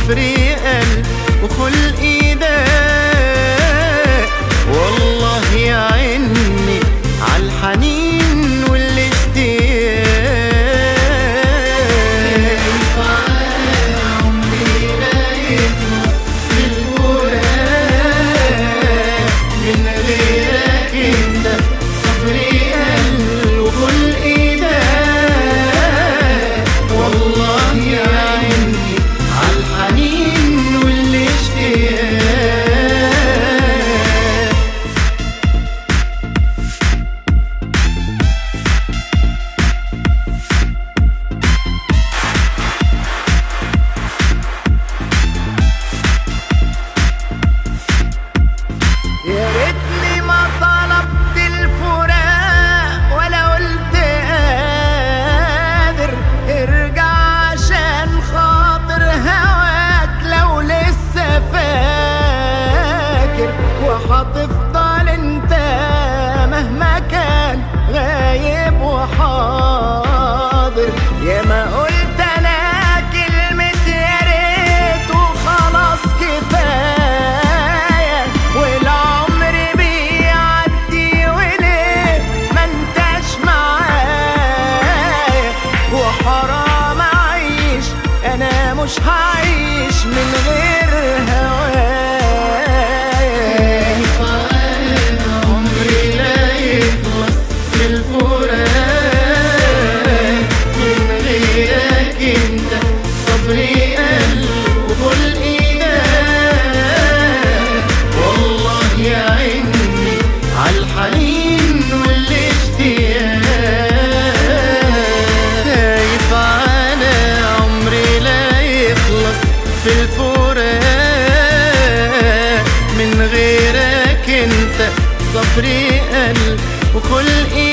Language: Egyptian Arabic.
صبري قل وخلقي داق والله يعيني عالحنين والاشتياق من غيرك انت صبري قل وخلقي داق والله يعيني عالحنين والاشتياق يا ريتني ما طلبت الفراق ولا قلت قادر ارجع عشان خاطر هواك لو لسه فاكر وهتفضل انت مهما كان غايب وحاضر يا ما قلت انا كلمة يا ريت وخلاص كفاية والعمر بيعدي وليه ما انتش معايا وحرام اعيش انا مش هعيش من غير هوايا عمري لا يخلص في الفراق من غيرك انت صبري قل وخلقي داق والله يعيني عالحنين والاشتياق خايف على عمري لا يخلص في الفراق من غيرك انت صبري قل وخلقي